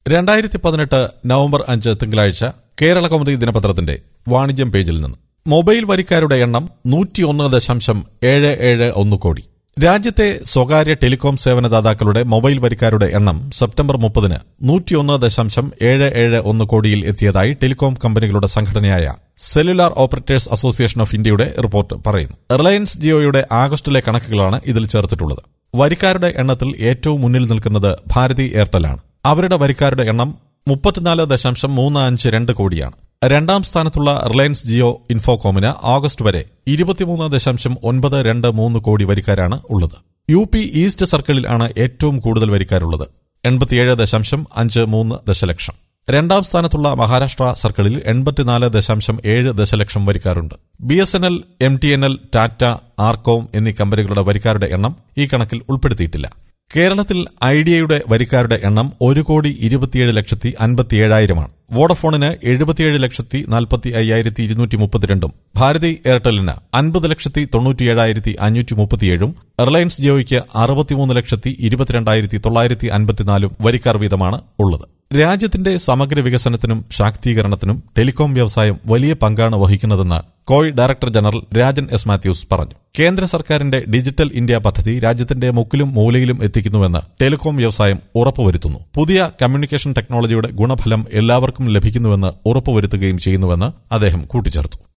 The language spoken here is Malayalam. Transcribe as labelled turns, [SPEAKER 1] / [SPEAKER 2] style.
[SPEAKER 1] രണ്ടായിരത്തി പതിനെട്ട് നവംബർ അഞ്ച് തിങ്കളാഴ്ച കേരള കൗമുദി ദിനപത്രത്തിന്റെ വാണിജ്യം പേജിൽ നിന്ന് മൊബൈൽ വരിക്കാരുടെ എണ്ണം നൂറ്റിയൊന്ന് ദശാംശം ഏഴ് ഏഴ് ഒന്ന് കോടി രാജ്യത്തെ സ്വകാര്യ ടെലികോം സേവനദാതാക്കളുടെ മൊബൈൽ വരിക്കാരുടെ എണ്ണം സെപ്റ്റംബർ മുപ്പതിന് നൂറ്റിയൊന്ന് ദശാംശം ഏഴ് ഏഴ് ഒന്ന് കോടിയിൽ എത്തിയതായി ടെലികോം കമ്പനികളുടെ സംഘടനയായ സെല്ലുലാർ ഓപ്പറേറ്റേഴ്സ് അസോസിയേഷൻ ഓഫ് ഇന്ത്യയുടെ റിപ്പോർട്ട് പറയുന്നു റിലയൻസ് ജിയോയുടെ ആഗസ്റ്റിലെ കണക്കുകളാണ് ഇതിൽ ചേർത്തിട്ടുള്ളത് വരിക്കാരുടെ എണ്ണത്തിൽ ഏറ്റവും മുന്നിൽ നിൽക്കുന്നത് ഭാരതി എയർടെലാണ് അവരുടെ വരിക്കാരുടെ എണ്ണം മുപ്പത്തിനാല് ദശാംശം മൂന്ന് അഞ്ച് രണ്ട് കോടിയാണ് രണ്ടാം സ്ഥാനത്തുള്ള റിലയൻസ് ജിയോ ഇൻഫോകോമിന് ഓഗസ്റ്റ് വരെ ഇരുപത്തിമൂന്ന് ദശാംശം ഒൻപത് രണ്ട് മൂന്ന് കോടി വരിക്കാരാണ് ഉള്ളത് യു പി ഈസ്റ്റ് സർക്കിളിൽ ആണ് ഏറ്റവും കൂടുതൽ വരിക്കാരുള്ളത് എൺപത്തിയേഴ് ദശാംശം അഞ്ച് മൂന്ന് ദശലക്ഷം രണ്ടാം സ്ഥാനത്തുള്ള മഹാരാഷ്ട്ര സർക്കിളിൽ എൺപത്തിനാല് ദശാംശം ഏഴ് ദശലക്ഷം വരിക്കാരുണ്ട് B S N L M T N L Tata RCom എന്നീ കമ്പനികളുടെ വരിക്കാരുടെ എണ്ണം ഈ കണക്കിൽ ഉൾപ്പെടുത്തിയിട്ടില്ല കേരളത്തിൽ ഐഡിയയുടെ വരിക്കാരുടെ എണ്ണം ഒരു കോടി ഇരുപത്തിയേഴ് ലക്ഷത്തി അൻപത്തിയേഴായിരമാണ് വോഡഫോണിന് എഴുപത്തിയേഴ് ലക്ഷത്തി നാൽപ്പത്തി അയ്യായിരത്തി ഇരുന്നൂറ്റി മുപ്പത്തിരണ്ടും ഭാരതി എയർടെലിന് അൻപത് ലക്ഷത്തി തൊണ്ണൂറ്റിയേഴായിരത്തി അഞ്ഞൂറ്റി മുപ്പത്തിയേഴും റിലയൻസ് ജിയോയ്ക്ക് അറുപത്തിമൂന്ന് ലക്ഷത്തി ഇരുപത്തിരണ്ടായിരത്തി തൊള്ളായിരത്തി അൻപത്തിനാലും വരിക്കാർ വീതമാണ് ഉള്ളത് രാജ്യത്തിന്റെ സമഗ്ര വികസനത്തിനും ശാക്തീകരണത്തിനും ടെലികോം വ്യവസായം വലിയ പങ്കാണ് വഹിക്കുന്നതെന്ന് COAI director general Rajan S Mathews പറഞ്ഞു കേന്ദ്ര സർക്കാരിന്റെ ഡിജിറ്റൽ ഇന്ത്യ പദ്ധതി രാജ്യത്തിന്റെ മുക്കിലും മൂലയിലും എത്തിക്കുന്നുവെന്ന് ടെലികോം വ്യവസായം ഉറപ്പുവരുത്തുന്നു പുതിയ കമ്മ്യൂണിക്കേഷൻ ടെക്നോളജിയുടെ ഗുണഫലം എല്ലാവർക്കും ലഭിക്കുന്നുവെന്ന് ഉറപ്പുവരുത്തുകയും ചെയ്യുന്നുവെന്ന് അദ്ദേഹം കൂട്ടിച്ചേർത്തു